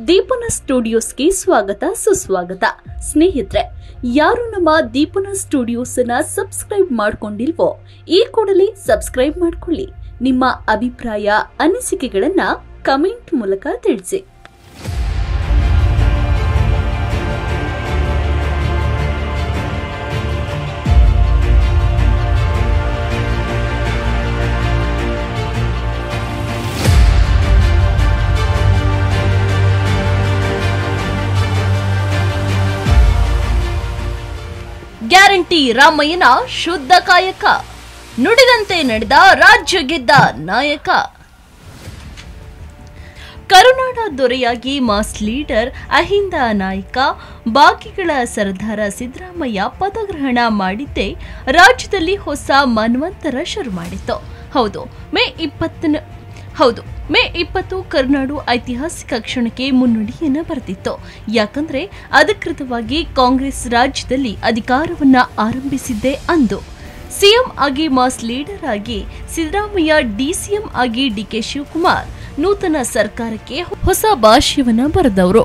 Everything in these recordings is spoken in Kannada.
ದೀಪನ ಸ್ಟುಡಿಯೋಸ್ಗೆ ಸ್ವಾಗತ ಸುಸ್ವಾಗತ ಸ್ನೇಹಿತರೆ ಯಾರು ನಮ್ಮ ದೀಪನ ಸ್ಟುಡಿಯೋಸ್ ನ ಸಬ್ಸ್ಕ್ರೈಬ್ ಮಾಡ್ಕೊಂಡಿಲ್ವೋ ಈ ಕೂಡಲೇ ಸಬ್ಸ್ಕ್ರೈಬ್ ಮಾಡ್ಕೊಳ್ಳಿ ನಿಮ್ಮ ಅಭಿಪ್ರಾಯ ಅನಿಸಿಕೆಗಳನ್ನ ಕಮೆಂಟ್ ಮೂಲಕ ತಿಳಿಸಿ ಗ್ಯಾರಂಟಿ ರಾಮಯ್ಯನ ಶುದ್ಧ ಕಾಯಕ ನುಡಿದಂತೆ ನಡೆದ ರಾಜ್ಯ ಗೆದ್ದ ನಾಯಕ ಕರುನಾಡ ದೊರೆಯಾಗಿ ಮಾಸ್ ಲೀಡರ್ ಅಹಿಂದ ನಾಯಕ ಬಾಕಿಗಳ ಸರ್ದಾರ ಸಿದ್ದರಾಮಯ್ಯ ಪದಗ್ರಹಣ ಮಾಡಿದ್ದೇ ರಾಜ್ಯದಲ್ಲಿ ಹೊಸ ಮನ್ವಂತರ ಶುರು ಮಾಡಿತ್ತು ಹೌದು ಮೇ ಇಪ್ಪತ್ತನ ಹೌದು ಮೇ ಇಪ್ಪತ್ತು ಕರುನಾಡು ಐತಿಹಾಸಿಕ ಕ್ಷಣಕ್ಕೆ ಮುನ್ನುಡಿಯನ್ನ ಬರೆದಿತ್ತು ಯಾಕಂದ್ರೆ ಅಧಿಕೃತವಾಗಿ ಕಾಂಗ್ರೆಸ್ ರಾಜ್ಯದಲ್ಲಿ ಅಧಿಕಾರವನ್ನ ಆರಂಭಿಸಿದ್ದೇ ಅಂದು ಸಿಎಂ ಆಗಿ ಮಾಸ್ ಲೀಡರ್ ಆಗಿ ಸಿದ್ದರಾಮಯ್ಯ ಡಿಸಿಎಂ ಆಗಿ ಡಿಕೆ ಶಿವಕುಮಾರ್ ನೂತನ ಸರ್ಕಾರಕ್ಕೆ ಹೊಸ ಭಾಷ್ಯವನ್ನ ಬರೆದವರು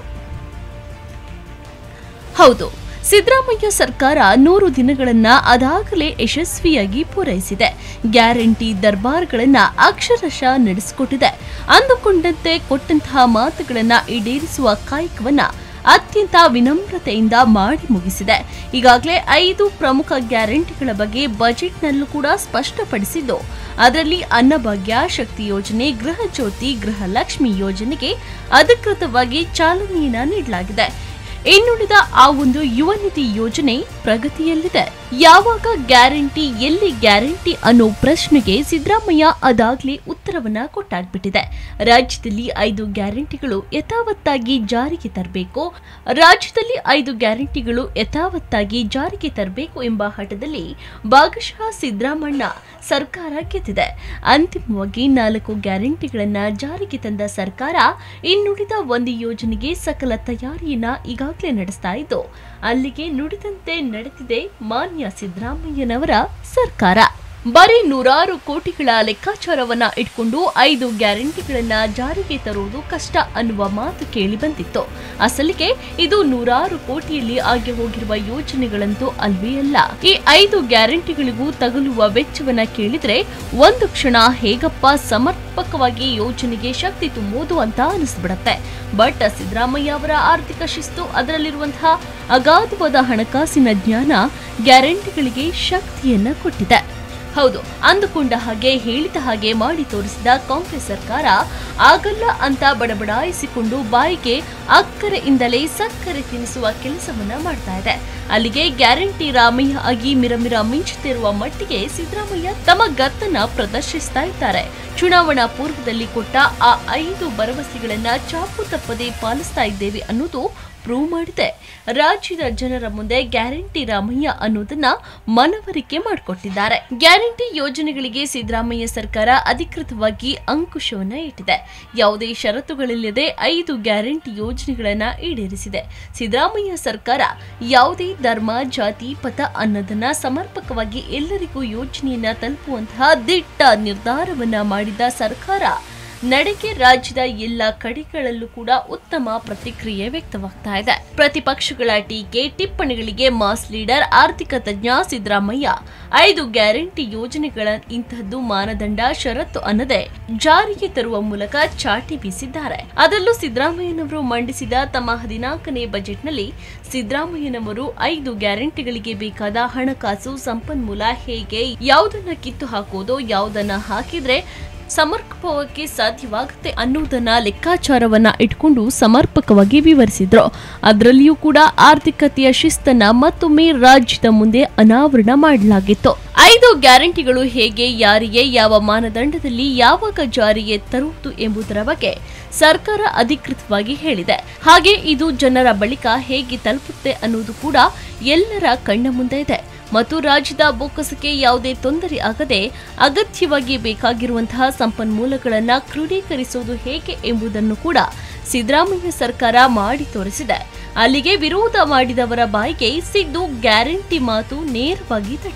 ಹೌದು ಸಿದ್ದರಾಮಯ್ಯ ಸರ್ಕಾರ ನೂರು ದಿನಗಳನ್ನ ಅದಾಗಲೇ ಯಶಸ್ವಿಯಾಗಿ ಪೂರೈಸಿದೆ ಗ್ಯಾರಂಟಿ ದರ್ಬಾರ್ಗಳನ್ನ ಅಕ್ಷರಶಃ ನಡೆಸಿಕೊಟ್ಟಿದೆ ಅಂದುಕೊಂಡಂತೆ ಕೊಟ್ಟಂತಹ ಮಾತುಗಳನ್ನ ಈಡೇರಿಸುವ ಕಾಯಕವನ್ನ ಅತ್ಯಂತ ವಿನಮ್ರತೆಯಿಂದ ಮಾಡಿ ಮುಗಿಸಿದೆ ಈಗಾಗಲೇ ಐದು ಪ್ರಮುಖ ಗ್ಯಾರಂಟಿಗಳ ಬಗ್ಗೆ ಬಜೆಟ್ನಲ್ಲೂ ಕೂಡ ಸ್ಪಷ್ಟಪಡಿಸಿದ್ದು ಅದರಲ್ಲಿ ಅನ್ನಭಾಗ್ಯ ಶಕ್ತಿ ಯೋಜನೆ ಗೃಹ ಜ್ಯೋತಿ ಗೃಹ ಲಕ್ಷ್ಮಿ ಯೋಜನೆಗೆ ಅಧಿಕೃತವಾಗಿ ಚಾಲನೆಯನ್ನ ನೀಡಲಾಗಿದೆ ಇನ್ನುಳಿದ ಆ ಒಂದು ಯುವ ನಿಧಿ ಯೋಜನೆ ಪ್ರಗತಿಯಲ್ಲಿದೆ ಯಾವಾಗ ಗ್ಯಾರಂಟಿ ಎಲ್ಲಿ ಗ್ಯಾರಂಟಿ ಅನ್ನೋ ಪ್ರಶ್ನೆಗೆ ಸಿದ್ದರಾಮಯ್ಯ ಅದಾಗ್ಲೇ ಉತ್ತರವನ್ನ ಕೊಟ್ಟಾಗ್ಬಿಟ್ಟಿದೆ ರಾಜ್ಯದಲ್ಲಿ ಐದು ಗ್ಯಾರಂಟಿಗಳು ಯಥಾವತ್ತಾಗಿ ಜಾರಿಗೆ ತರಬೇಕು ರಾಜ್ಯದಲ್ಲಿ ಐದು ಗ್ಯಾರಂಟಿಗಳು ಯಥಾವತ್ತಾಗಿ ಜಾರಿಗೆ ತರಬೇಕು ಎಂಬ ಹಠದಲ್ಲಿ ಭಾಗಶಃ ಸಿದ್ದರಾಮಣ್ಣ ಸರ್ಕಾರ ಗೆದ್ದಿದೆ ಅಂತಿಮವಾಗಿ ನಾಲ್ಕು ಗ್ಯಾರಂಟಿಗಳನ್ನ ಜಾರಿಗೆ ತಂದ ಸರ್ಕಾರ ಇನ್ನುಳಿದ ಒಂದು ಯೋಜನೆಗೆ ಸಕಲ ತಯಾರಿಯನ್ನ ಈಗಾಗಲೇ ನಡೆಸ್ತಾ ಇದ್ದು ಅಲ್ಲಿಗೆ ನುಡಿದಂತೆ ನಡೆದಿದೆ ಮಾನ್ಯ ಸಿದ್ದರಾಮಯ್ಯನವರ ಸರ್ಕಾರ ಬರೀ ನೂರಾರು ಕೋಟಿಗಳ ಲೆಕ್ಕಾಚಾರವನ್ನ ಇಟ್ಕೊಂಡು ಐದು ಗ್ಯಾರಂಟಿಗಳನ್ನ ಜಾರಿಗೆ ತರುವುದು ಕಷ್ಟ ಅನ್ನುವ ಮಾತು ಕೇಳಿ ಬಂದಿತ್ತು ಅಸಲಿಗೆ ಇದು ನೂರಾರು ಕೋಟಿಯಲ್ಲಿ ಆಗಿ ಹೋಗಿರುವ ಯೋಜನೆಗಳಂತೂ ಅಲ್ವೇ ಅಲ್ಲ ಈ ಐದು ಗ್ಯಾರಂಟಿಗಳಿಗೂ ತಗುಲುವ ವೆಚ್ಚವನ್ನ ಕೇಳಿದ್ರೆ ಒಂದು ಕ್ಷಣ ಹೇಗಪ್ಪ ಸಮರ್ಪಕವಾಗಿ ಯೋಜನೆಗೆ ಶಕ್ತಿ ತುಂಬುವುದು ಅಂತ ಅನಿಸ್ಬಿಡತ್ತೆ ಬಟ್ ಸಿದ್ದರಾಮಯ್ಯ ಅವರ ಆರ್ಥಿಕ ಶಿಸ್ತು ಅದರಲ್ಲಿರುವಂತಹ ಅಗಾಧವಾದ ಹಣಕಾಸಿನ ಜ್ಞಾನ ಗ್ಯಾರಂಟಿಗಳಿಗೆ ಶಕ್ತಿಯನ್ನ ಕೊಟ್ಟಿದೆ ಹೌದು ಅಂದುಕೊಂಡ ಹಾಗೆ ಹೇಳಿದ ಹಾಗೆ ಮಾಡಿ ತೋರಿಸಿದ ಕಾಂಗ್ರೆಸ್ ಸರ್ಕಾರ ಆಗಲ್ಲ ಅಂತ ಬಡಬಡಾಯಿಸಿಕೊಂಡು ಬಾಯಿಗೆ ಅಕ್ಕರೆಯಿಂದಲೇ ಸಕ್ಕರೆ ತಿನ್ನಿಸುವ ಕೆಲಸವನ್ನ ಮಾಡ್ತಾ ಇದೆ ಅಲ್ಲಿಗೆ ಗ್ಯಾರಂಟಿ ರಾಮಯ್ಯ ಆಗಿ ಮಿರಮಿರ ಮಿಂಚುತ್ತಿರುವ ಮಟ್ಟಿಗೆ ಸಿದ್ದರಾಮಯ್ಯ ತಮ್ಮ ಗತ್ತನ್ನ ಪ್ರದರ್ಶಿಸ್ತಾ ಇದ್ದಾರೆ ಚುನಾವಣಾ ಪೂರ್ವದಲ್ಲಿ ಕೊಟ್ಟ ಆ ಐದು ಭರವಸೆಗಳನ್ನ ಚಾಪು ತಪ್ಪದೆ ಪಾಲಿಸ್ತಾ ಇದ್ದೇವೆ ಅನ್ನೋದು ಪ್ರೂವ್ ಮಾಡಿದೆ ರಾಜ್ಯದ ಜನರ ಮುಂದೆ ಗ್ಯಾರಂಟಿ ರಾಮಯ್ಯ ಅನ್ನೋದನ್ನ ಮನವರಿಕೆ ಮಾಡಿಕೊಟ್ಟಿದ್ದಾರೆ ಗ್ಯಾರಂಟಿ ಯೋಜನೆಗಳಿಗೆ ಸಿದ್ದರಾಮಯ್ಯ ಸರ್ಕಾರ ಅಧಿಕೃತವಾಗಿ ಅಂಕುಶವನ್ನ ಇಟ್ಟಿದೆ ಯಾವುದೇ ಷರತ್ತುಗಳಿಲ್ಲದೆ ಐದು ಗ್ಯಾರಂಟಿ ಯೋಜನೆಗಳನ್ನ ಈಡೇರಿಸಿದೆ ಸಿದ್ದರಾಮಯ್ಯ ಸರ್ಕಾರ ಯಾವುದೇ ಧರ್ಮ ಜಾತಿ ಪಥ ಅನ್ನೋದನ್ನ ಸಮರ್ಪಕವಾಗಿ ಎಲ್ಲರಿಗೂ ಯೋಜನೆಯನ್ನ ತಲುಪುವಂತಹ ದಿಟ್ಟ ನಿರ್ಧಾರವನ್ನ ಮಾಡಿದ ಸರ್ಕಾರ ನಡೆಗೆ ರಾಜ್ಯದ ಎಲ್ಲ ಕಡೆಗಳಲ್ಲೂ ಕೂಡ ಉತ್ತಮ ಪ್ರತಿಕ್ರಿಯೆ ವ್ಯಕ್ತವಾಗ್ತಾ ಇದೆ ಪ್ರತಿಪಕ್ಷಗಳ ಟೀಕೆ ಟಿಪ್ಪಣಿಗಳಿಗೆ ಮಾಸ್ ಲೀಡರ್ ಆರ್ಥಿಕ ತಜ್ಞ ಸಿದ್ದರಾಮಯ್ಯ ಐದು ಗ್ಯಾರಂಟಿ ಯೋಜನೆಗಳ ಇಂತಹದ್ದು ಮಾನದಂಡ ಷರತ್ತು ಅನ್ನದೆ ಜಾರಿಗೆ ತರುವ ಮೂಲಕ ಚಾಟಿ ಬೀಸಿದ್ದಾರೆ ಅದರಲ್ಲೂ ಸಿದ್ದರಾಮಯ್ಯನವರು ಮಂಡಿಸಿದ ತಮ್ಮ ಹದಿನಾಲ್ಕನೇ ಬಜೆಟ್ನಲ್ಲಿ ಸಿದ್ದರಾಮಯ್ಯನವರು ಐದು ಗ್ಯಾರಂಟಿಗಳಿಗೆ ಬೇಕಾದ ಹಣಕಾಸು ಸಂಪನ್ಮೂಲ ಹೇಗೆ ಯಾವುದನ್ನ ಕಿತ್ತು ಹಾಕೋದು ಯಾವುದನ್ನ ಹಾಕಿದ್ರೆ ಸಮರ್ಪಕವಾಗಿ ಸಾಧ್ಯವಾಗುತ್ತೆ ಅನ್ನುವುದನ್ನ ಲೆಕ್ಕಾಚಾರವನ್ನ ಇಟ್ಕೊಂಡು ಸಮರ್ಪಕವಾಗಿ ವಿವರಿಸಿದ್ರು ಅದರಲ್ಲಿಯೂ ಕೂಡ ಆರ್ಥಿಕತೆಯ ಶಿಸ್ತನ್ನ ಮತ್ತೊಮ್ಮೆ ರಾಜ್ಯದ ಮುಂದೆ ಅನಾವರಣ ಮಾಡಲಾಗಿತ್ತು ಐದು ಗ್ಯಾರಂಟಿಗಳು ಹೇಗೆ ಯಾರಿಗೆ ಯಾವ ಮಾನದಂಡದಲ್ಲಿ ಯಾವಾಗ ಜಾರಿಗೆ ತರುವುದು ಎಂಬುದರ ಬಗ್ಗೆ ಸರ್ಕಾರ ಅಧಿಕೃತವಾಗಿ ಹೇಳಿದೆ ಹಾಗೆ ಇದು ಜನರ ಬಳಿಕ ಹೇಗೆ ತಲುಪುತ್ತೆ ಅನ್ನೋದು ಕೂಡ ಎಲ್ಲರ ಕಣ್ಣ ಮುಂದೆ ಇದೆ ಮತ್ತು ರಾಜ್ಯದ ಬೊಕ್ಕಸಕ್ಕೆ ಯಾವುದೇ ತೊಂದರೆ ಆಗದೆ ಅಗತ್ಯವಾಗಿ ಬೇಕಾಗಿರುವಂತಹ ಸಂಪನ್ಮೂಲಗಳನ್ನ ಕ್ರೋಢೀಕರಿಸುವುದು ಹೇಗೆ ಎಂಬುದನ್ನು ಕೂಡ ಸಿದ್ದರಾಮಯ್ಯ ಸರ್ಕಾರ ಮಾಡಿ ತೋರಿಸಿದೆ ಅಲ್ಲಿಗೆ ವಿರೋಧ ಮಾಡಿದವರ ಬಾಯಿಗೆ ಸಿದ್ದು ಗ್ಯಾರಂಟಿ ಮಾತು ನೇರವಾಗಿ ತಟ್ಟಿದೆ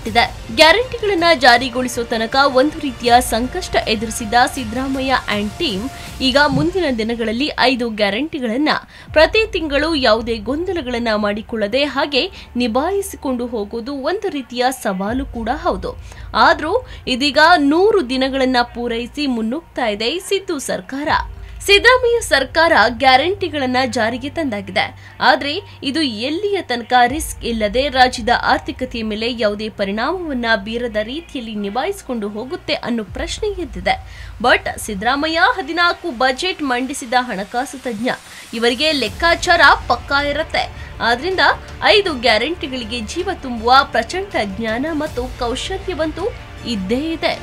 ಗ್ಯಾರಂಟಿಗಳನ್ನ ಜಾರಿಗೊಳಿಸೋ ತನಕ ಒಂದು ರೀತಿಯ ಸಂಕಷ್ಟ ಎದುರಿಸಿದ ಸಿದ್ದರಾಮಯ್ಯ ಅಂಡ್ ಟೀಮ್ ಈಗ ಮುಂದಿನ ದಿನಗಳಲ್ಲಿ ಐದು ಗ್ಯಾರಂಟಿಗಳನ್ನ ಪ್ರತಿ ತಿಂಗಳು ಯಾವುದೇ ಗೊಂದಲಗಳನ್ನ ಮಾಡಿಕೊಳ್ಳದೆ ಹಾಗೆ ನಿಭಾಯಿಸಿಕೊಂಡು ಹೋಗೋದು ಒಂದು ರೀತಿಯ ಸವಾಲು ಕೂಡ ಹೌದು ಆದ್ರೂ ಇದೀಗ ನೂರು ದಿನಗಳನ್ನ ಪೂರೈಸಿ ಮುನ್ನುಗ್ತಾ ಇದೆ ಸಿದ್ದು ಸರ್ಕಾರ ಸಿದ್ದರಾಮಯ್ಯ ಸರ್ಕಾರ ಗ್ಯಾರಂಟಿಗಳನ್ನ ಜಾರಿಗೆ ತಂದಾಗಿದೆ ಆದ್ರೆ ಇದು ಎಲ್ಲಿಯ ತನಕ ರಿಸ್ಕ್ ಇಲ್ಲದೆ ರಾಜ್ಯದ ಆರ್ಥಿಕತೆಯ ಮೇಲೆ ಯಾವುದೇ ಪರಿಣಾಮವನ್ನ ಬೀರದ ರೀತಿಯಲ್ಲಿ ನಿಭಾಯಿಸಿಕೊಂಡು ಹೋಗುತ್ತೆ ಅನ್ನೋ ಪ್ರಶ್ನೆ ಎದ್ದಿದೆ ಬಟ್ ಸಿದ್ದರಾಮಯ್ಯ ಹದಿನಾಲ್ಕು ಬಜೆಟ್ ಮಂಡಿಸಿದ ಹಣಕಾಸು ತಜ್ಞ ಇವರಿಗೆ ಲೆಕ್ಕಾಚಾರ ಪಕ್ಕಾ ಇರುತ್ತೆ ಆದ್ರಿಂದ ಐದು ಗ್ಯಾರಂಟಿಗಳಿಗೆ ಜೀವ ತುಂಬುವ ಪ್ರಚಂಡ ಜ್ಞಾನ ಮತ್ತು ಕೌಶಲ್ಯವಂತೂ ಇದ್ದೇ ಇದೆ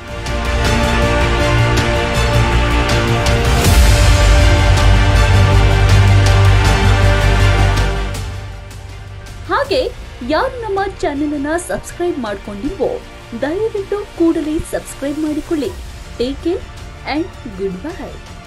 ಹಾಗೆ ಯಾರು ನಮ್ಮ ಚಾನೆಲ್ ಅನ್ನ ಸಬ್ಸ್ಕ್ರೈಬ್ ಮಾಡ್ಕೊಂಡಿಲ್ವೋ ದಯವಿಟ್ಟು ಕೂಡಲೇ ಸಬ್ಸ್ಕ್ರೈಬ್ ಮಾಡಿಕೊಳ್ಳಿ take care and good by